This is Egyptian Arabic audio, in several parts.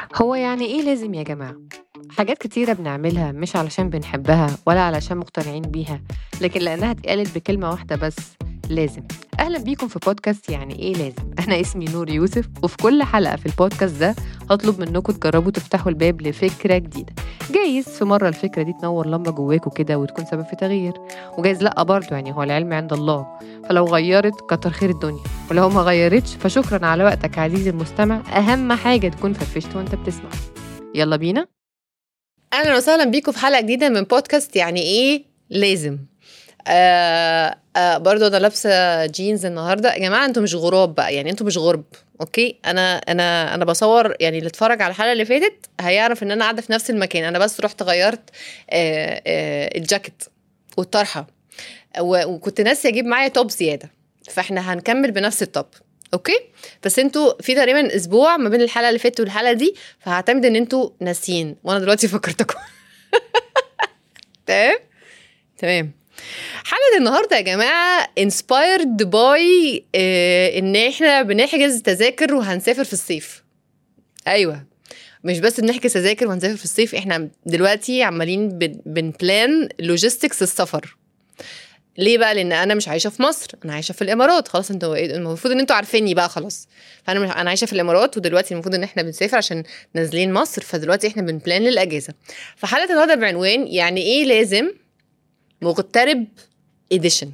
هو يعني إيه لازم يا جماعة؟ حاجات كتيرة بنعملها مش علشان بنحبها ولا علشان مقتنعين بيها لكن لأنها اتقالت بكلمة واحدة بس لازم أهلا بيكم في بودكاست يعني إيه لازم أنا اسمي نور يوسف وفي كل حلقة في البودكاست ده هطلب منكم تجربوا تفتحوا الباب لفكرة جديدة جايز في مرة الفكرة دي تنور لمبة جواكوا كده وتكون سبب في تغيير وجايز لأ برضه يعني هو العلم عند الله فلو غيرت كتر خير الدنيا ولو ما غيرتش فشكرا على وقتك عزيزي المستمع أهم حاجة تكون فرفشت وانت بتسمع يلا بينا اهلا وسهلا بيكم في حلقه جديده من بودكاست يعني ايه لازم آه آه برضو انا لابسه جينز النهارده يا جماعه انتوا مش غراب بقى يعني انتوا مش غرب اوكي انا انا انا بصور يعني اللي اتفرج على الحلقه اللي فاتت هيعرف ان انا قاعده في نفس المكان انا بس رحت غيرت آه آه الجاكيت والطرحه و- وكنت ناسيه اجيب معايا توب زياده فاحنا هنكمل بنفس التوب اوكي بس انتوا في تقريبا اسبوع ما بين الحلقه اللي فاتت والحلقه دي فهعتمد ان انتوا ناسيين وانا دلوقتي فكرتكم تمام تمام حلقه النهارده يا جماعه انسبايرد باي ان احنا بنحجز تذاكر وهنسافر في الصيف ايوه مش بس بنحجز تذاكر وهنسافر في الصيف احنا دلوقتي عمالين بن- بنبلان لوجيستكس السفر ليه بقى لان انا مش عايشه في مصر انا عايشه في الامارات خلاص انتوا المفروض ان انتوا عارفيني بقى خلاص فانا مش انا عايشه في الامارات ودلوقتي المفروض ان احنا بنسافر عشان نازلين مصر فدلوقتي احنا بنبلان للاجازه فحلقه النهارده بعنوان يعني ايه لازم مغترب اديشن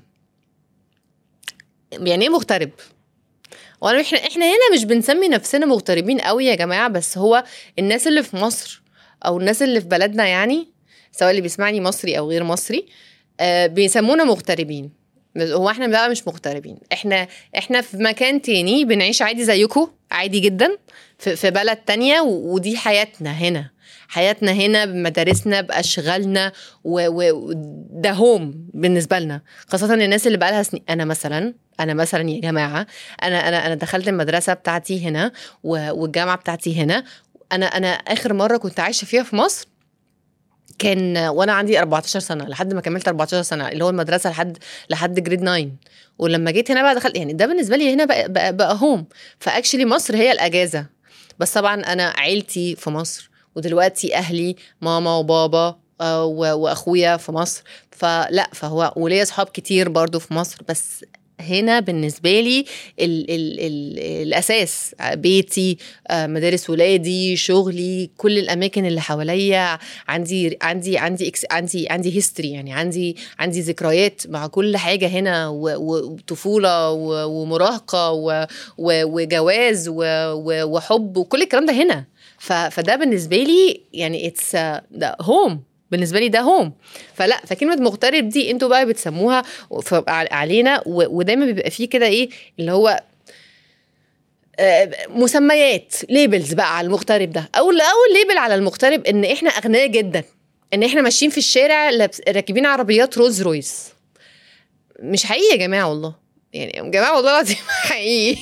يعني ايه مغترب وانا احنا احنا هنا مش بنسمي نفسنا مغتربين قوي يا جماعه بس هو الناس اللي في مصر او الناس اللي في بلدنا يعني سواء اللي بيسمعني مصري او غير مصري آه بيسمونا مغتربين بس هو احنا بقى مش مغتربين احنا احنا في مكان تاني بنعيش عادي زيكم عادي جدا في, في بلد تانية و- ودي حياتنا هنا حياتنا هنا بمدارسنا باشغالنا وده هوم بالنسبه لنا خاصه الناس اللي بقى لها سنين انا مثلا انا مثلا يا جماعه انا انا انا دخلت المدرسه بتاعتي هنا و- والجامعه بتاعتي هنا انا انا اخر مره كنت عايشه فيها في مصر كان وانا عندي 14 سنه لحد ما كملت 14 سنه اللي هو المدرسه لحد لحد جريد 9 ولما جيت هنا بقى دخلت يعني ده بالنسبه لي هنا بقى بقى, بقى هوم فاكشلي مصر هي الاجازه بس طبعا انا عيلتي في مصر ودلوقتي اهلي ماما وبابا آه، و- واخويا في مصر فلا فهو وليا اصحاب كتير برضو في مصر بس هنا بالنسبه لي ال ال ال الاساس بيتي آه، مدارس ولادي شغلي كل الاماكن اللي حواليا عندي عندي عندي إكس- عندي عندي هيستوري يعني عندي عندي ذكريات مع كل حاجه هنا و- و- وطفوله و- ومراهقه و- و- وجواز و- و- وحب وكل الكلام ده هنا ف- فده بالنسبه لي يعني اتس ده هوم بالنسبه لي ده هوم فلا فكلمه مغترب دي انتوا بقى بتسموها ف- علينا و- ودايما بيبقى فيه كده ايه اللي هو آه، مسميات ليبلز بقى على المغترب ده اول اول ليبل على المغترب ان احنا اغنياء جدا ان احنا ماشيين في الشارع لابس- راكبين عربيات رولز رويس مش حقيقي يا جماعه والله يعني يا جماعه والله العظيم حقيقي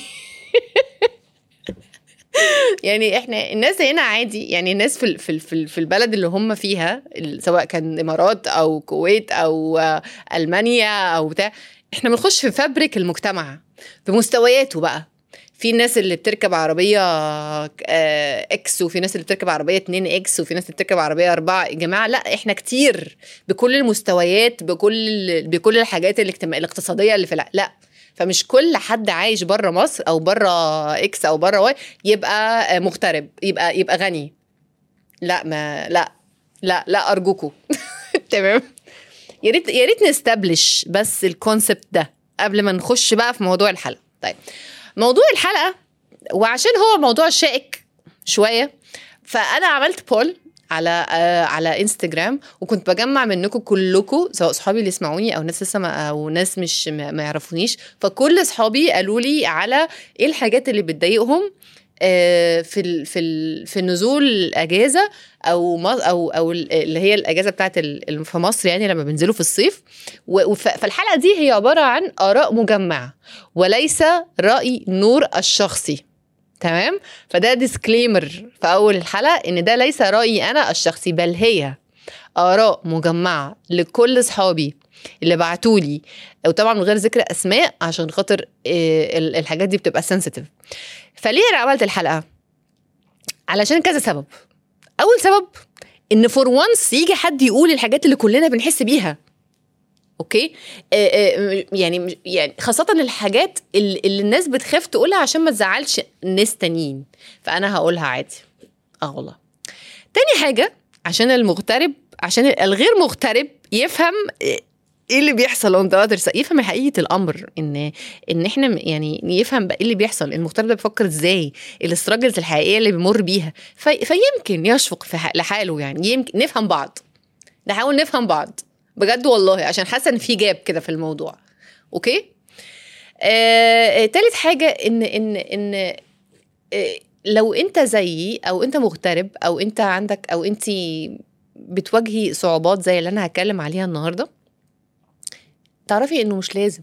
يعني احنا الناس هنا عادي يعني الناس في ال- في ال- في ال- في البلد اللي هم فيها ال- سواء كان امارات او كويت او آه، المانيا او بتاع احنا بنخش في فابريك المجتمع بمستوياته بقى في الناس اللي بتركب عربية آه، اكس وفي ناس اللي بتركب عربية 2 اكس وفي ناس اللي بتركب عربية 4 يا جماعة لا احنا كتير بكل المستويات بكل بكل الحاجات الاجتماع الاقتصادية اللي في الع... لا فمش كل حد عايش بره مصر او بره اكس او بره واي يبقى آه، مغترب يبقى يبقى غني لا ما لا لا لا ارجوكوا تمام يا ريت يا ريت نستبلش بس الكونسبت ده قبل ما نخش بقى في موضوع الحلقه طيب موضوع الحلقه وعشان هو موضوع شائك شويه فانا عملت بول على آه على انستجرام وكنت بجمع منكم كلكم سواء صحابي اللي يسمعوني او ناس لسه ما او ناس مش ما ما يعرفونيش فكل صحابي قالوا لي على ايه الحاجات اللي بتضايقهم آه، في ال في ال في نزول الاجازه او مص- او او ال- اللي هي الاجازه بتاعت ال- ال- في مصر يعني لما بينزلوا في الصيف و- وف- فالحلقه دي هي عباره عن اراء مجمعه وليس راي نور الشخصي تمام فده ديسكليمر في اول الحلقه ان ده ليس رايي انا الشخصي بل هي اراء مجمعه لكل اصحابي اللي بعتولي وطبعا من غير ذكر اسماء عشان خاطر آه، ال- الحاجات دي بتبقى سنسيتيف فليه انا عملت الحلقه علشان كذا سبب اول سبب ان فور وانس يجي حد يقول الحاجات اللي كلنا بنحس بيها اوكي آه آه يعني يعني خاصه الحاجات اللي اللي الناس بتخاف تقولها عشان ما تزعلش ناس تانيين فانا هقولها عادي اه والله تاني حاجه عشان المغترب عشان الغير مغترب يفهم ايه اللي بيحصل وانت قادر يفهم حقيقه الامر ان ان احنا م- يعني يفهم بقى ايه اللي بيحصل المغترب ده بيفكر ازاي الاستراجلز الحقيقيه اللي بيمر بيها في فيمكن يشفق في ح- لحاله يعني يمكن نفهم بعض نحاول نفهم بعض بجد والله عشان حاسه ان في جاب كده في الموضوع اوكي آه، تالت حاجه ان ان ان آه، لو انت زيي او انت مغترب او انت عندك او انت بتواجهي صعوبات زي اللي انا هتكلم عليها النهارده تعرفي انه مش لازم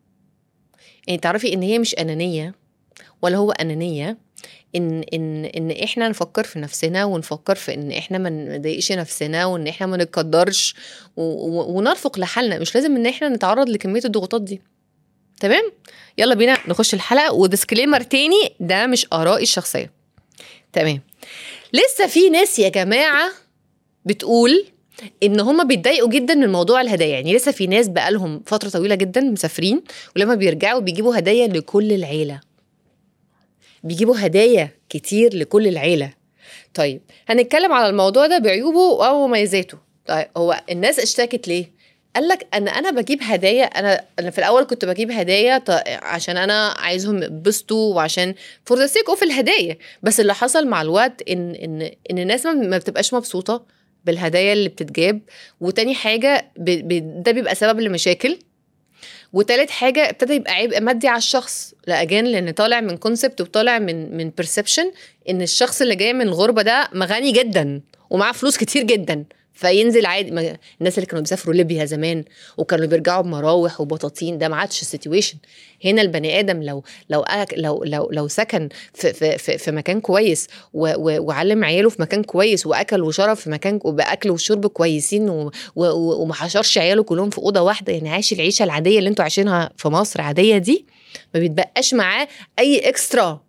يعني تعرفي ان هي مش انانيه ولا هو انانيه ان ان ان احنا نفكر في نفسنا ونفكر في ان احنا ما نضايقش نفسنا وان احنا ما نتقدرش و- و- ونرفق لحالنا مش لازم ان احنا نتعرض لكميه الضغوطات دي تمام يلا بينا نخش الحلقه وديسكليمر تاني ده مش ارائي الشخصيه تمام لسه في ناس يا جماعه بتقول ان هما بيتضايقوا جدا من موضوع الهدايا يعني لسه في ناس بقالهم فتره طويله جدا مسافرين ولما بيرجعوا بيجيبوا هدايا لكل العيله بيجيبوا هدايا كتير لكل العيله طيب هنتكلم على الموضوع ده بعيوبه او مميزاته طيب هو الناس اشتكت ليه قال لك ان انا بجيب هدايا انا انا في الاول كنت بجيب هدايا ط- عشان انا عايزهم يتبسطوا وعشان فور ذا سيك اوف الهدايا بس اللي حصل مع الوقت ان ان ان الناس ما- ما بتبقاش مبسوطه بالهدايا اللي بتتجاب وتاني حاجه ب... ب... ده بيبقى سبب لمشاكل وتالت حاجه ابتدى يبقى عبء مادي على الشخص لا اجان لان طالع من كونسبت وطالع من من بيرسبشن ان الشخص اللي جاي من الغربه ده مغني جدا ومعاه فلوس كتير جدا فينزل عادي ما- الناس اللي كانوا بيسافروا ليبيا زمان وكانوا بيرجعوا بمراوح وبطاطين ده ما عادش السيتويشن هنا البني ادم لو لو أك لو لو لو سكن في في في, في مكان كويس و و وعلم عياله في مكان كويس واكل وشرب في مكان وباكل وشرب كويسين و و و وما حشرش عياله كلهم في اوضه واحده يعني عايش العيشه العاديه اللي انتوا عايشينها في مصر عاديه دي ما بيتبقاش معاه اي اكسترا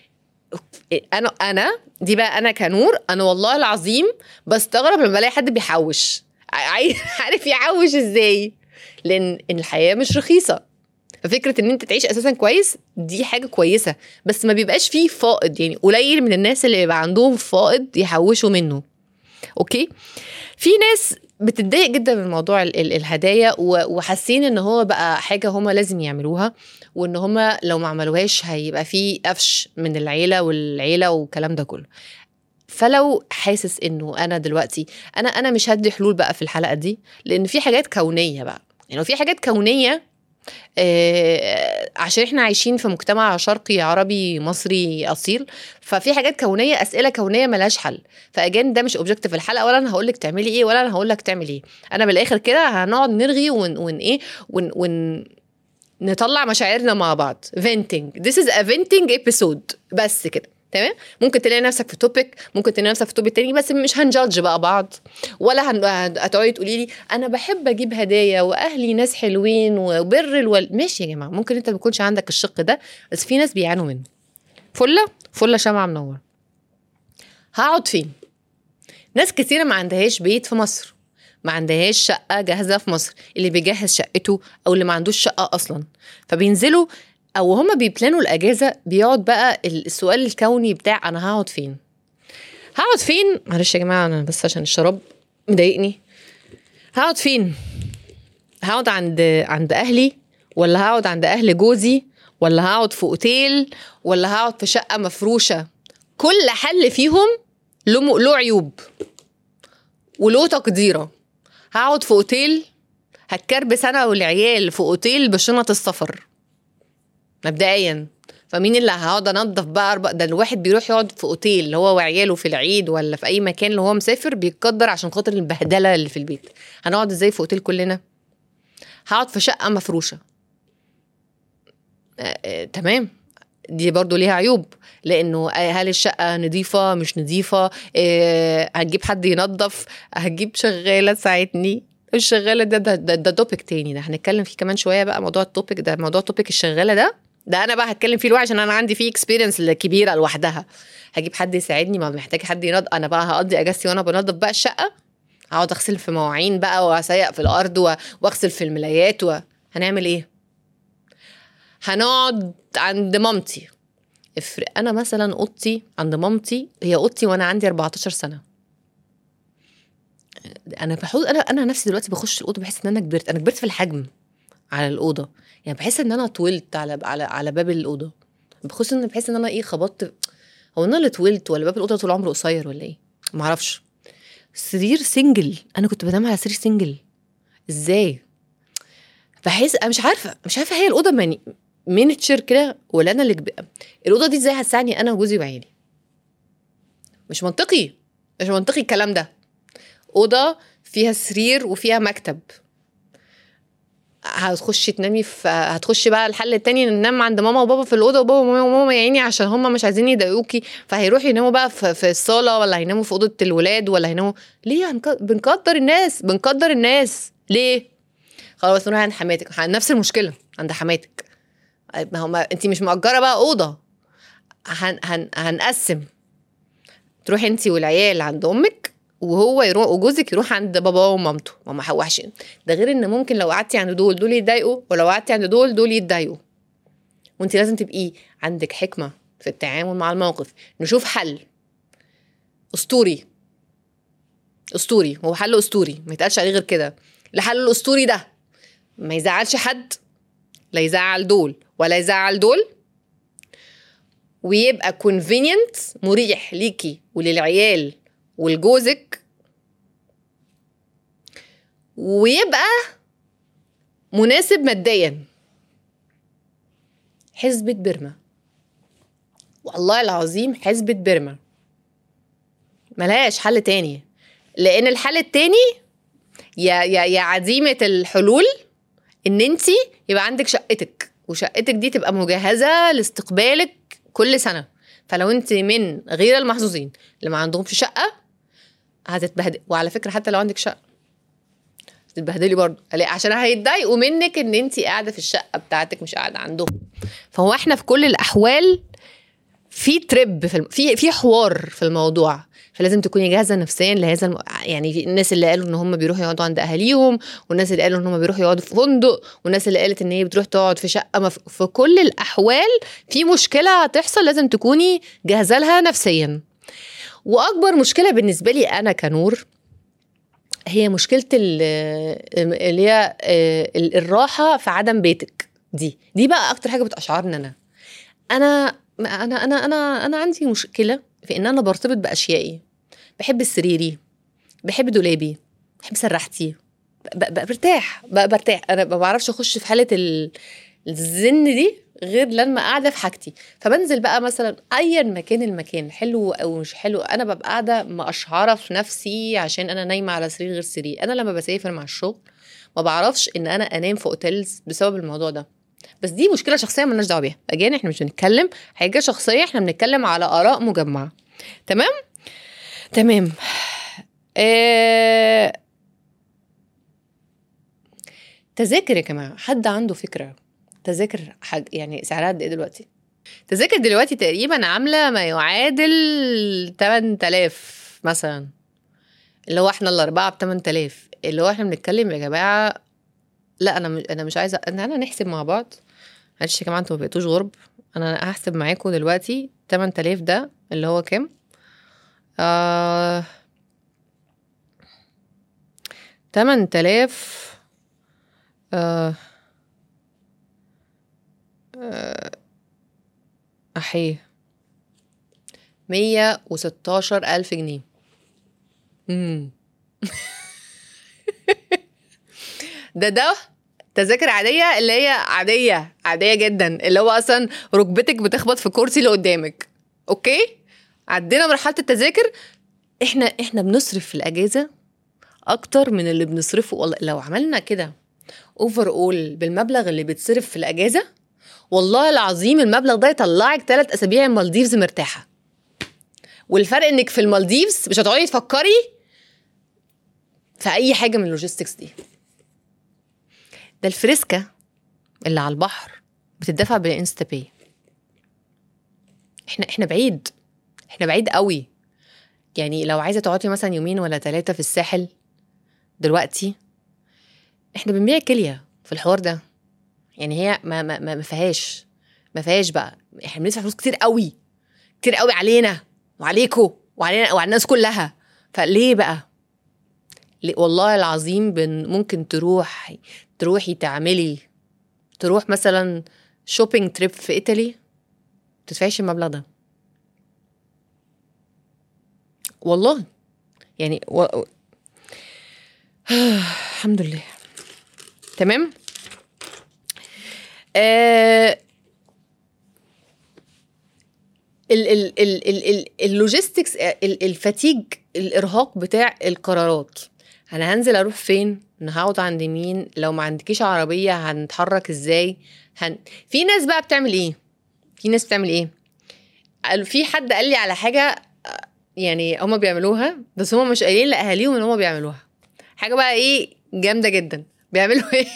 انا انا دي بقى انا كنور انا والله العظيم بستغرب لما بلاقي حد بيحوش عاي- عارف يحوش ازاي لان الحياه مش رخيصه ففكره ان انت تعيش اساسا كويس دي حاجه كويسه بس ما بيبقاش فيه فائض يعني قليل من الناس اللي بيبقى عندهم فائض يحوشوا منه اوكي في ناس بتتضايق جدا من موضوع ال- ال- الهدايا و- وحاسين ان هو بقى حاجه هما لازم يعملوها وان هما لو ما عملوهاش هيبقى في قفش من العيله والعيله والكلام ده كله فلو حاسس انه انا دلوقتي انا انا مش هدي حلول بقى في الحلقه دي لان في حاجات كونيه بقى يعني لو في حاجات كونيه آه، عشان احنا عايشين في مجتمع شرقي عربي مصري اصيل ففي حاجات كونيه اسئله كونيه ملهاش حل فاجان ده مش اوبجكتيف الحلقه ولا انا هقول لك تعملي ايه ولا انا هقول لك تعمل ايه انا بالاخر كده هنقعد نرغي ون, ون ايه ون, ون نطلع مشاعرنا مع بعض venting this is a venting episode بس كده تمام ممكن تلاقي نفسك في توبيك ممكن تلاقي نفسك في توبيك تاني بس مش هنجادج بقى بعض ولا هن- هتقعدي تقولي لي انا بحب اجيب هدايا واهلي ناس حلوين وبر الوال ماشي يا جماعه ممكن انت ما يكونش عندك الشق ده بس في ناس بيعانوا منه فله فله شمعة منور هقعد فين ناس كتيرة ما عندهاش بيت في مصر ما عندهاش شقة جاهزة في مصر اللي بيجهز شقته أو اللي ما عندوش شقة أصلا فبينزلوا أو هما بيبلانوا الأجازة بيقعد بقى السؤال الكوني بتاع أنا هقعد فين هقعد فين معلش يا جماعة أنا بس عشان الشراب مضايقني هقعد فين هقعد عند عند أهلي ولا هقعد عند أهل جوزي ولا هقعد في أوتيل ولا هقعد في شقة مفروشة كل حل فيهم له م- له عيوب وله تقديره هقعد في اوتيل هتكربس انا والعيال في اوتيل بشنط السفر مبدئيا فمين اللي هقعد انضف بقى أربع ده الواحد بيروح يقعد في اوتيل اللي هو وعياله في العيد ولا في اي مكان اللي هو مسافر بيتقدر عشان خاطر البهدله اللي في البيت هنقعد ازاي في اوتيل كلنا هقعد في شقه مفروشه آه آه تمام دي برضو ليها عيوب لانه هل الشقه نظيفه مش نظيفه آه، هتجيب حد ينظف هتجيب شغاله تساعدني الشغاله ده ده ده, ده توبيك تاني ده هنتكلم فيه كمان شويه بقى موضوع التوبيك ده موضوع توبيك الشغاله ده ده انا بقى هتكلم فيه لوحدي عشان انا عندي فيه اكسبيرينس كبيره لوحدها هجيب حد يساعدني ما محتاج حد ينض انا بقى هقضي اجازتي وانا بنضف بقى الشقه هقعد اغسل في مواعين بقى واسيق في الارض و- واغسل في الملايات و... هنعمل ايه هنقعد عند مامتي افرق انا مثلا اوضتي عند مامتي هي اوضتي وانا عندي 14 سنه انا بحوز انا انا نفسي دلوقتي بخش الاوضه بحس ان انا كبرت انا كبرت في الحجم على الاوضه يعني بحس ان انا طولت على على على باب الاوضه بخصوص ان بحس ان انا ايه خبطت هو انا اللي طولت ولا باب الاوضه طول عمره قصير ولا ايه ما اعرفش سرير سنجل انا كنت بنام على سرير سنجل ازاي بحس انا مش عارفه مش عارفه هي الاوضه ماني مينتشر كده ولا انا اللي كب... الاوضه دي ازاي هتساعني انا وجوزي وعيالي مش منطقي مش منطقي الكلام ده اوضه فيها سرير وفيها مكتب هتخشي تنامي في هتخشي بقى الحل التاني ننام عند ماما وبابا في الاوضه وبابا وماما وماما يا عيني عشان هم مش عايزين يضايقوكي فهيروحوا يناموا بقى في, في الصاله ولا هيناموا في اوضه الولاد ولا هيناموا ليه هنك... بنقدر الناس بنقدر الناس ليه خلاص نروح عند حماتك نفس المشكله عند حماتك ما هو ما... انت مش مأجره بقى اوضه هن... هن... هنقسم تروحي انت والعيال عند امك وهو يروح وجوزك يروح عند باباه ومامته ماما وحشين ده غير ان ممكن لو قعدتي عند دول دول يتضايقوا ولو قعدتي عند دول دول يتضايقوا وانت لازم تبقي عندك حكمه في التعامل مع الموقف نشوف حل اسطوري اسطوري هو حل اسطوري ما يتقالش عليه غير كده الحل الاسطوري ده ما يزعلش حد لا يزعل دول ولا يزعل دول ويبقى convenient مريح ليكي وللعيال ولجوزك ويبقى مناسب ماديا حسبة بيرما والله العظيم حسبة بيرما ملهاش حل تاني لان الحل التاني يا يا يا عديمة الحلول ان انت يبقى عندك شقتك وشقتك دي تبقى مجهزة لاستقبالك كل سنة فلو انت من غير المحظوظين اللي ما عندهمش شقة هتتبهدل وعلى فكرة حتى لو عندك شقة تتبهدلي برضه عشان هيتضايقوا منك ان انت قاعده في الشقه بتاعتك مش قاعده عندهم فهو احنا في كل الاحوال في تريب في الم... في في حوار في الموضوع فلازم تكوني جاهزه نفسيا لهذا الم... يعني الناس اللي قالوا ان هم بيروحوا يقعدوا عند اهاليهم والناس اللي قالوا ان هم بيروحوا يقعدوا في فندق والناس اللي قالت ان هي بتروح تقعد في شقه مف... في كل الاحوال في مشكله هتحصل لازم تكوني جاهزه لها نفسيا واكبر مشكله بالنسبه لي انا كنور هي مشكله اللي هي الراحه في عدم بيتك دي دي بقى اكتر حاجه بتاشعرني انا انا انا انا انا انا عندي مشكله في ان انا برتبط باشيائي بحب سريري بحب دولابي بحب سراحتي برتاح برتاح انا ما بعرفش اخش في حاله الزن دي غير لما قاعده في حاجتي فبنزل بقى مثلا ايا مكان المكان حلو او مش حلو انا ببقى قاعده مقشعره في نفسي عشان انا نايمه على سرير غير سرير انا لما بسافر مع الشغل ما بعرفش ان انا انام في اوتيلز بسبب الموضوع ده بس دي مشكله شخصيه مالناش دعوه بيها اجين احنا مش بنتكلم حاجه شخصيه احنا بنتكلم على اراء مجمعه تمام تمام آه... تذاكر يا جماعه حد عنده فكره تذاكر حاجة يعني سعرها قد ايه دلوقتي تذاكر دلوقتي تقريبا عامله ما يعادل 8000 مثلا اللي هو احنا الاربعه ب 8000 اللي هو احنا بنتكلم يا جماعه لا انا مش انا مش عايزه انا انا نحسب مع بعض معلش يا جماعه انتوا ما بقيتوش غرب انا هحسب معاكم دلوقتي 8000 ده اللي هو كام آه 8000 آه أحيه مية وستاشر ألف جنيه مم. ده ده تذاكر عادية اللي هي عادية عادية جدا اللي هو أصلا ركبتك بتخبط في الكرسي اللي قدامك أوكي عدينا مرحلة التذاكر احنا احنا بنصرف في الأجازة أكتر من اللي بنصرفه والله لو عملنا كده اوفر اول بالمبلغ اللي بيتصرف في الأجازة والله العظيم المبلغ ده يطلعك ثلاث اسابيع المالديفز مرتاحه والفرق انك في المالديفز مش هتقعدي تفكري في اي حاجه من اللوجيستكس دي ده الفريسكا اللي على البحر بتدفع بالانستا باي احنا احنا بعيد احنا بعيد قوي يعني لو عايزه تقعدي مثلا يومين ولا ثلاثه في الساحل دلوقتي احنا بنبيع كليه في الحوار ده يعني هي ما ما ما ما فيهاش ما فيهاش بقى احنا بندفع فلوس كتير قوي كتير قوي علينا وعليكم وعلينا وعلى الناس كلها فليه بقى ليه- والله العظيم بن ممكن تروح تروحي تعملي تروح مثلا شوبينج تريب في ايطالي تدفعيش المبلغ ده والله يعني و... الحمد لله تمام آه... ال ال ال ال ال اللوجيستكس ال- الفتيج الارهاق بتاع القرارات انا هنزل اروح فين انا هقعد عند مين لو ما عندكيش عربيه هنتحرك ازاي هن... في ناس بقى بتعمل ايه في ناس بتعمل ايه قال- في حد قال لي على حاجه آه، يعني هما بيعملوها بس هما مش قايلين لاهاليهم ان هما بيعملوها حاجه بقى ايه جامده جدا بيعملوا ايه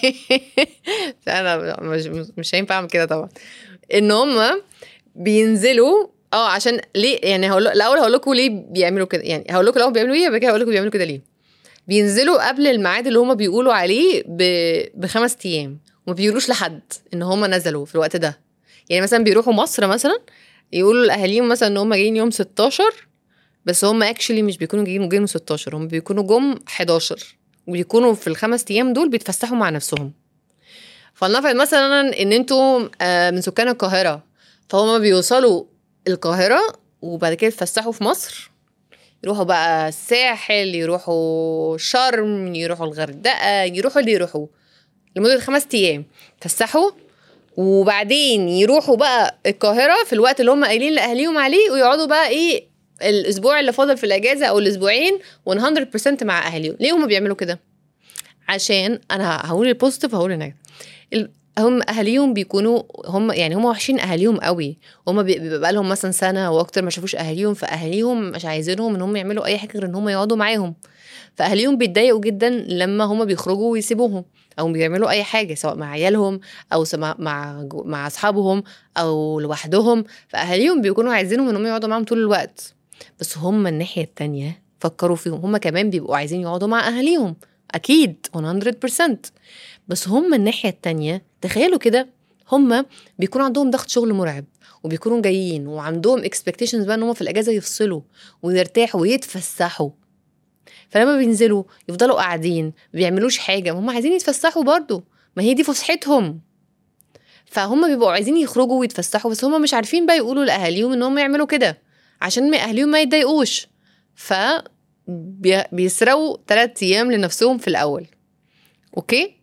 انا مش مش هينفع اعمل كده طبعا ان هما بينزلوا اه عشان ليه يعني هقول الاول هقول لكم ليه بيعملوا كده يعني هقول لكم الاول بيعملوا ايه بعد كده هقول لكم بيعملوا كده ليه بينزلوا قبل الميعاد اللي هما بيقولوا عليه ب... بخمس ايام وما بيقولوش لحد ان هما نزلوا في الوقت ده يعني مثلا بيروحوا مصر مثلا يقولوا لاهاليهم مثلا ان هما جايين يوم 16 بس هما اكشلي مش بيكونوا جايين جايين 16 هم بيكونوا جم 11 وبيكونوا في الخمس ايام دول بيتفسحوا مع نفسهم فلنفرض مثلا ان انتوا آه، من سكان القاهره فهم بيوصلوا القاهره وبعد كده يتفسحوا في مصر يروحوا بقى الساحل يروحوا شرم يروحوا الغردقه يروحوا اللي يروحوا لمده خمس ايام يتفسحوا وبعدين يروحوا بقى القاهره في الوقت اللي هم قايلين لاهاليهم عليه ويقعدوا بقى ايه الاسبوع اللي فاضل في الاجازه او الاسبوعين 100% مع اهاليهم ليه هم بيعملوا كده عشان انا هقول البوزيتيف وهقول النيجاتيف ال- هم اهاليهم بيكونوا هم يعني هم وحشين اهاليهم قوي هم بي- بيبقى لهم مثلا سنه واكتر ما شافوش اهاليهم فاهاليهم مش عايزينهم ان هم يعملوا اي حاجه غير ان هم يقعدوا معاهم فاهاليهم بيتضايقوا جدا لما هم بيخرجوا ويسيبوهم او بيعملوا اي حاجه سواء مع عيالهم او س- مع مع جو- مع اصحابهم او لوحدهم فاهاليهم بيكونوا عايزينهم ان هم يقعدوا معاهم طول الوقت بس هم الناحيه التانية فكروا فيهم هم كمان بيبقوا عايزين يقعدوا مع اهاليهم اكيد 100% بس هم الناحيه التانية تخيلوا كده هم بيكون عندهم ضغط شغل مرعب وبيكونوا جايين وعندهم اكسبكتيشنز بقى ان هم في الاجازه يفصلوا ويرتاحوا ويتفسحوا فلما بينزلوا يفضلوا قاعدين ما بيعملوش حاجه ما هم عايزين يتفسحوا برضو ما هي دي فسحتهم فهم بيبقوا عايزين يخرجوا ويتفسحوا بس هم مش عارفين بقى يقولوا لاهاليهم ان هم يعملوا كده عشان ما اهاليهم ما يتضايقوش ف بي- بيسرقوا ثلاث ايام لنفسهم في الاول اوكي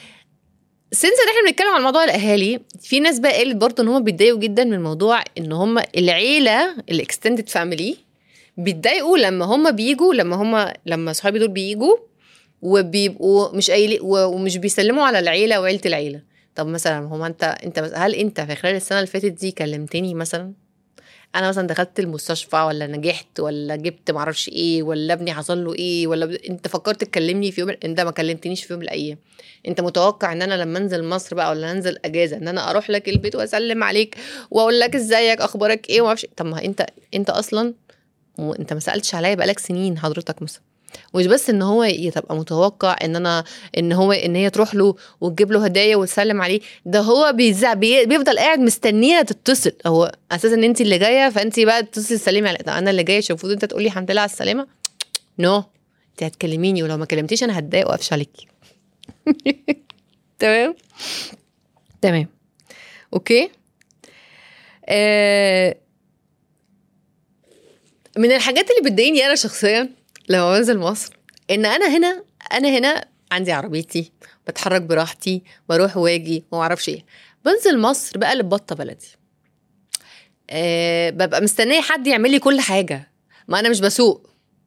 سنس ان احنا بنتكلم عن موضوع الاهالي في ناس بقى قالت برضه ان هم بيتضايقوا جدا من موضوع ان هم العيله الاكستندد فاميلي بيتضايقوا لما هم بيجوا لما هم لما صحابي دول بيجوا وبيبقوا مش قايلين و- ومش بيسلموا على العيله وعيله العيله طب مثلا هو انت انت هل انت في خلال السنه اللي فاتت دي كلمتني مثلا انا مثلا دخلت المستشفى ولا نجحت ولا جبت معرفش ايه ولا ابني حصل له ايه ولا ب... انت فكرت تكلمني في يوم انت ما كلمتنيش في يوم من الايام انت متوقع ان انا لما انزل مصر بقى ولا انزل اجازه ان انا اروح لك البيت واسلم عليك واقول لك ازيك اخبارك ايه وما طب ما انت انت اصلا وانت ما سالتش عليا بقالك سنين حضرتك مثلا ومش بس ان هو ي- تبقى متوقع ان انا ان هو ان هي تروح له وتجيب له هدايا وتسلم عليه ده هو بيزع بي بيفضل قاعد مستنيها تتصل هو اساسا ان انت اللي جايه فانت بقى تتصل تسلمي على ده انا اللي جايه المفروض انت تقولي الحمد لله على السلامه نو no. انت هتكلميني ولو ما كلمتيش انا هتضايق واقفش عليكي تمام تمام اوكي آه من الحاجات اللي بتضايقني انا شخصيا لما بنزل مصر ان انا هنا انا هنا عندي عربيتي بتحرك براحتي بروح واجي وما اعرفش ايه بنزل مصر بقلب بطه بلدي أه ببقى مستنيه حد يعمل لي كل حاجه ما انا مش بسوق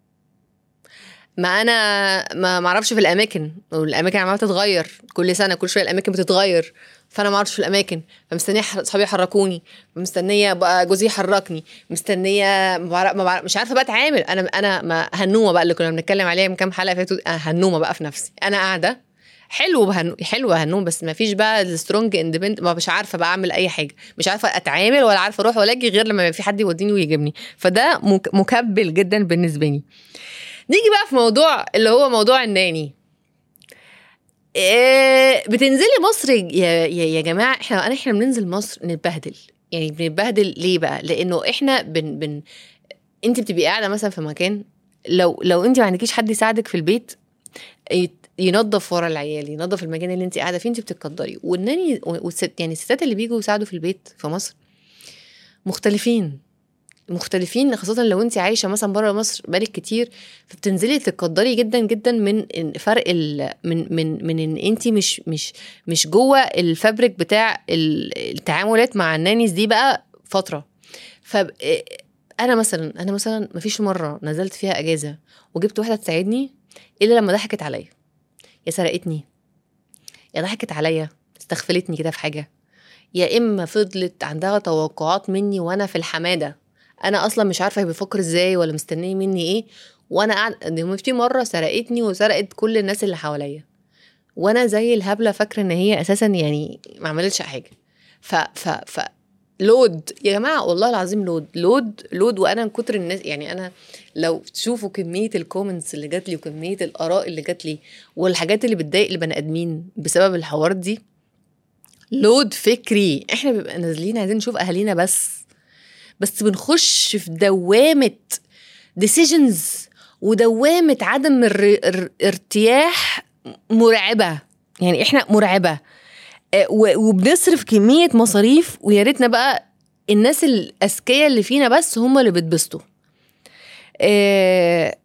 ما انا ما معرفش في الاماكن والاماكن عماله تتغير كل سنه كل شويه الاماكن بتتغير فانا ما اعرفش في الاماكن فمستنيه ح- صحابي يحركوني مستنيه بقى جوزي يحركني مستنيه ما بعرف ما بعرف مش عارفه بقى اتعامل انا انا ما هنومه بقى اللي كنا بنتكلم عليها من كام حلقه فاتوا آه، هنومه بقى في نفسي انا قاعده حلو بهنو حلو هنوم بس ما فيش بقى السترونج اندبند ما مش عارفه بقى اعمل اي حاجه مش عارفه اتعامل ولا عارفه اروح ولا اجي غير لما يبقى في حد يوديني ويجيبني فده مك- مكبل جدا بالنسبه لي نيجي بقى في موضوع اللي هو موضوع الناني إيه بتنزلي مصر يا, يا, يا جماعه احنا احنا بننزل مصر نتبهدل يعني بنتبهدل ليه بقى لانه احنا بن بن انت بتبقي قاعده مثلا في مكان لو لو انت ما عندكيش حد يساعدك في البيت يت- ينظف ورا العيال ينظف المكان اللي انت قاعده فيه انت بتتقدري والناني والست يعني الستات اللي بيجوا يساعدوا في البيت في مصر مختلفين مختلفين خاصة لو انت عايشة مثلا بره مصر بقالك كتير فبتنزلي تتقدري جدا جدا من إن- فرق ال من من من ان انت مش مش مش جوه الفابريك بتاع ال- التعاملات مع النانيز دي بقى فترة ف انا مثلا انا مثلا مفيش مرة نزلت فيها اجازة وجبت واحدة تساعدني الا لما ضحكت عليا يا سرقتني يا ضحكت عليا استغفلتني كده في حاجة يا اما فضلت عندها توقعات مني وانا في الحماده انا اصلا مش عارفه هي بيفكر ازاي ولا مستنيه مني ايه وانا قاعد دي في مره سرقتني وسرقت كل الناس اللي حواليا وانا زي الهبله فاكره ان هي اساسا يعني ما عملتش حاجه ف ف ف لود يا جماعه والله العظيم لود لود لود وانا من كتر الناس يعني انا لو تشوفوا كميه الكومنتس اللي جات لي وكميه الاراء اللي جات لي والحاجات اللي بتضايق البني ادمين بسبب الحوار دي لود فكري احنا بيبقى نازلين عايزين نشوف اهالينا بس بس بنخش في دوامه ديسيجنز ودوامه عدم الارتياح مرعبه يعني احنا مرعبه آه، و- وبنصرف كميه مصاريف ويا ريتنا بقى الناس الاذكياء اللي فينا بس هم اللي بيتبسطوا آه،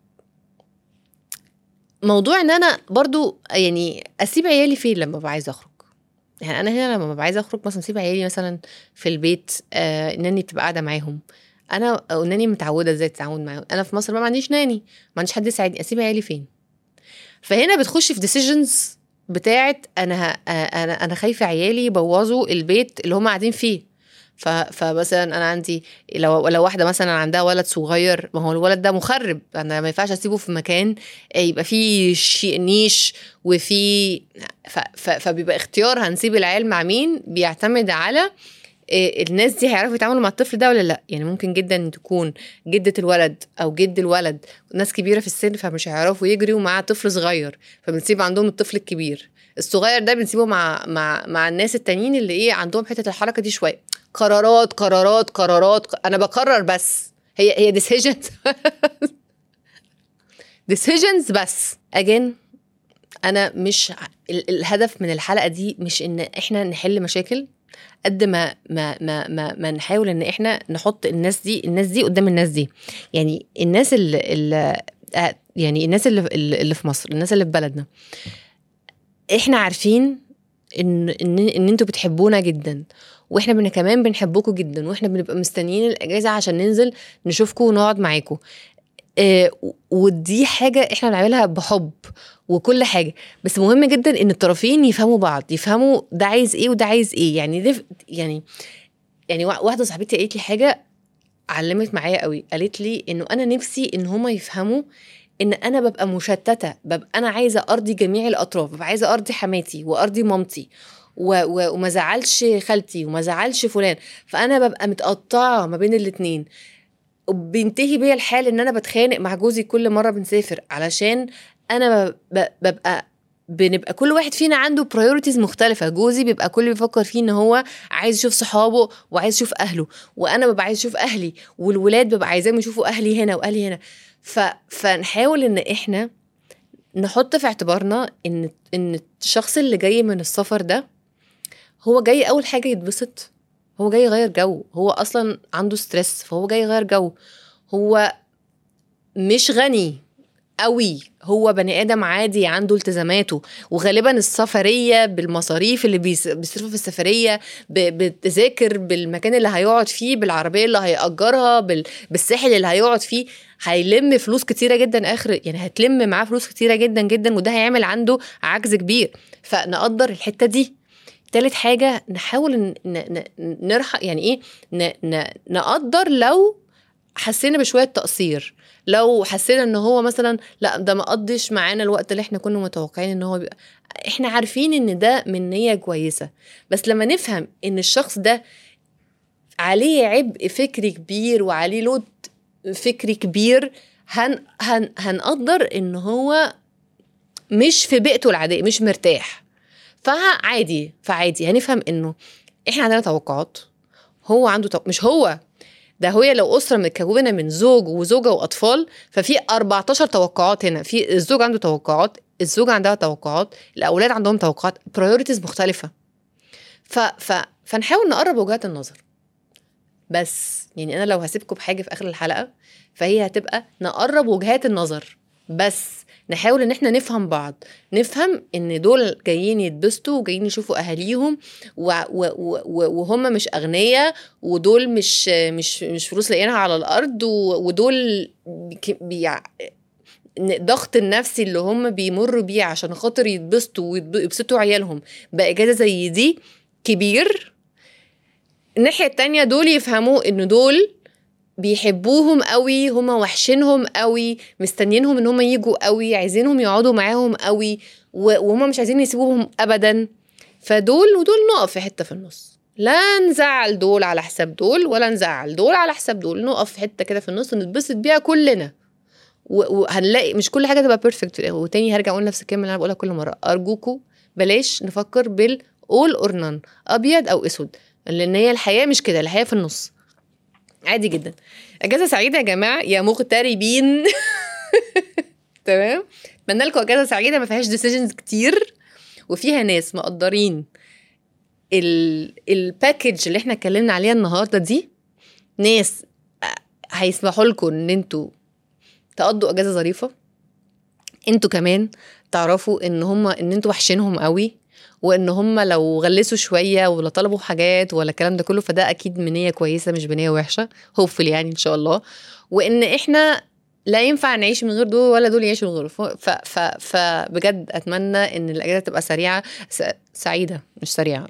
موضوع ان انا برضو يعني اسيب عيالي فين لما ببقى عايزه اخرج يعني انا هنا لما ببقى عايزه اخرج مثلا اسيب عيالي مثلا في البيت آه ناني بتبقى قاعده معاهم انا او ناني متعوده ازاي تتعامل معاهم انا في مصر بقى ما عنديش ناني ما عنديش حد يساعدني اسيب عيالي فين فهنا بتخش في ديسيجنز بتاعت انا ه- آه، انا انا خايفه عيالي يبوظوا البيت اللي هم قاعدين فيه ف... فمثلا انا عندي لو لو واحده مثلا عندها ولد صغير ما هو الولد ده مخرب انا ما ينفعش اسيبه في مكان آه، يبقى فيه شي... نيش وفي ف... ف... فبيبقى اختيار هنسيب العيال مع مين بيعتمد على إيه الناس دي هيعرفوا يتعاملوا مع الطفل ده ولا لا يعني ممكن جدا تكون جدة الولد او جد الولد ناس كبيرة في السن فمش هيعرفوا يجروا مع طفل صغير فبنسيب عندهم الطفل الكبير الصغير ده بنسيبه مع مع مع الناس التانيين اللي ايه عندهم حتة الحركة دي شوية قرارات قرارات قرارات انا بقرر بس هي هي ديسيجنز ديسيجنز بس اجين انا مش ال- الهدف من الحلقه دي مش ان احنا نحل مشاكل قد ما ما ما ما, ما نحاول ان احنا نحط الناس دي الناس دي قدام الناس دي يعني الناس اللي, اللي يعني الناس اللي اللي في مصر الناس اللي في بلدنا احنا عارفين ان ان ان انتوا بتحبونا جدا واحنا بن كمان بنحبكم جدا واحنا بنبقى مستنيين الاجازه عشان ننزل نشوفكم ونقعد معاكم آه، ودي حاجه احنا بنعملها بحب وكل حاجه بس مهم جدا ان الطرفين يفهموا بعض يفهموا ده عايز ايه وده عايز ايه يعني ده يعني يعني وا- واحده صاحبتي قالت لي حاجه علمت معايا قوي قالت لي انه انا نفسي ان هما يفهموا ان انا ببقى مشتته ببقى انا عايزه ارضي جميع الاطراف ببقى عايزه ارضي حماتي وارضي مامتي و و وما زعلش خالتي وما زعلش فلان فانا ببقى متقطعه ما بين الاتنين بينتهي بيا الحال ان انا بتخانق مع جوزي كل مره بنسافر علشان انا ب- ب- ببقى بنبقى كل واحد فينا عنده برايورتيز مختلفه جوزي بيبقى كل اللي بيفكر فيه ان هو عايز يشوف صحابه وعايز يشوف اهله وانا ببقى عايز اشوف اهلي والولاد ببقى عايزاهم يشوفوا اهلي هنا واهلي هنا ف... فنحاول ان احنا نحط في اعتبارنا ان ان الشخص اللي جاي من السفر ده هو جاي اول حاجه يتبسط هو جاي يغير جو هو اصلا عنده ستريس فهو جاي يغير جو هو مش غني قوي هو بني ادم عادي عنده التزاماته وغالبا السفريه بالمصاريف اللي بيس- بيصرفوا في السفريه ب- بالتذاكر بالمكان اللي هيقعد فيه بالعربيه اللي هيأجرها بال- بالساحل اللي هيقعد فيه هيلم فلوس كتيره جدا اخر يعني هتلم معاه فلوس كتيره جدا جدا وده هيعمل عنده عجز كبير فنقدر الحته دي تالت حاجة نحاول ن- ن- ن- نرحق يعني ايه ن- ن- نقدر لو حسينا بشويه تقصير لو حسينا ان هو مثلا لا ده ما قضش معانا الوقت اللي احنا كنا متوقعين ان هو بيبقى احنا عارفين ان ده من نيه كويسه بس لما نفهم ان الشخص ده عليه عبء فكري كبير وعليه لود فكري كبير هن هن هنقدر ان هو مش في بيئته العاديه مش مرتاح فعادي فعادي هنفهم انه احنا عندنا توقعات هو عنده تو... مش هو ده هي لو اسره متكونه من زوج وزوجه واطفال ففي 14 توقعات هنا في الزوج عنده توقعات الزوجه عندها توقعات الاولاد عندهم توقعات برايورتيز مختلفه ف... ف... فنحاول نقرب وجهات النظر بس يعني انا لو هسيبكم بحاجه في اخر الحلقه فهي هتبقى نقرب وجهات النظر بس نحاول ان احنا نفهم بعض نفهم ان دول جايين يتبسطوا وجايين يشوفوا اهاليهم و- و- و- وهم مش اغنياء ودول مش مش مش فلوس لاقيينها على الارض و- ودول بك- بيع الضغط النفسي اللي هم بيمروا بيه عشان خاطر يتبسطوا ويبسطوا عيالهم باجازه زي دي كبير الناحيه التانية دول يفهموا ان دول بيحبوهم قوي هما وحشينهم قوي مستنيينهم ان هما يجوا قوي عايزينهم يقعدوا معاهم قوي و- وهما مش عايزين يسيبوهم ابدا فدول ودول نقف في حته في النص لا نزعل دول على حساب دول ولا نزعل دول على حساب دول نقف في حته كده في النص ونتبسط بيها كلنا و- وهنلاقي مش كل حاجه تبقى بيرفكت وتاني هرجع اقول نفس الكلمه اللي انا بقولها كل مره ارجوكوا بلاش نفكر بال اول اور نان ابيض او اسود لان هي الحياه مش كده الحياه في النص عادي جدا اجازه سعيده يا جماعه يا مغتربين تمام اتمنى لكم اجازه سعيده ما فيهاش ديسيجنز كتير وفيها ناس مقدرين ال الباكج اللي احنا اتكلمنا عليها النهارده دي ناس هيسمحوا لكم ان انتوا تقضوا اجازه ظريفه انتوا كمان تعرفوا ان هم ان انتوا وحشينهم قوي وان هم لو غلسوا شويه ولا طلبوا حاجات ولا الكلام ده كله فده اكيد من نيه كويسه مش بنيه وحشه هوفل يعني ان شاء الله وان احنا لا ينفع نعيش من غير دول ولا دول يعيشوا من غير ف... ف... فبجد اتمنى ان الاجازه تبقى سريعه س... سعيده مش سريعه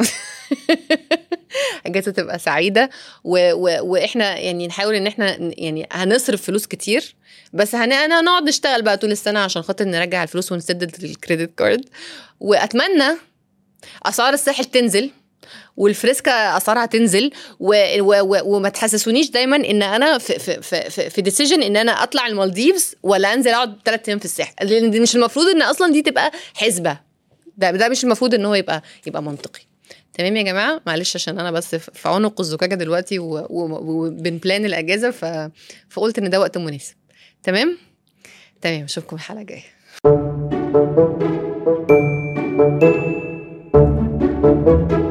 اجازه تبقى سعيده و... و... واحنا يعني نحاول ان احنا يعني هنصرف فلوس كتير بس هن... أنا هنقعد نشتغل بقى طول السنه عشان خاطر نرجع الفلوس ونسدد الكريدت كارد واتمنى اسعار الساحل تنزل والفريسكا اسعارها تنزل و... و... و... وما تحسسونيش دايما ان انا في في في في, في ديسيجن ان انا اطلع المالديفز ولا انزل اقعد ثلاث ايام في الساحل لان دي مش المفروض ان اصلا دي تبقى حسبه ده ده مش المفروض ان هو يبقى يبقى منطقي تمام يا جماعه معلش عشان انا بس في عنق الزجاجه دلوقتي و- و- وبنبلان الاجازه ف... فقلت ان ده وقت مناسب تمام تمام اشوفكم الحلقه الجايه